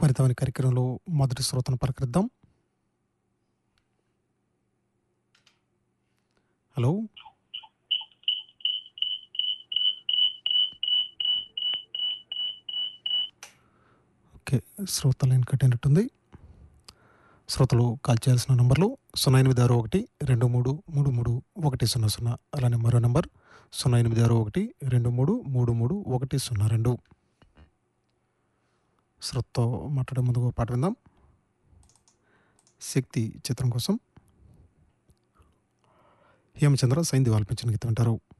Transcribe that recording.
హరితవాణి కార్యక్రమంలో మొదటి శ్రోతను పలకరిద్దాం హలో ఓకే శ్రోత లైన్ కట్టినట్టుంది శ్రోతలు కాల్ చేయాల్సిన నంబర్లు సున్నా ఎనిమిది ఆరు ఒకటి రెండు మూడు మూడు మూడు ఒకటి సున్నా సున్నా అలానే మరో నంబర్ సున్నా ఎనిమిది ఆరు ఒకటి రెండు మూడు మూడు మూడు ఒకటి సున్నా రెండు శ్రోతతో మాట్లాడే ముందుకు పాట విందాం శక్తి చిత్రం కోసం హేమచంద్ర సైంది ఆల్పించిన గీతం వింటారు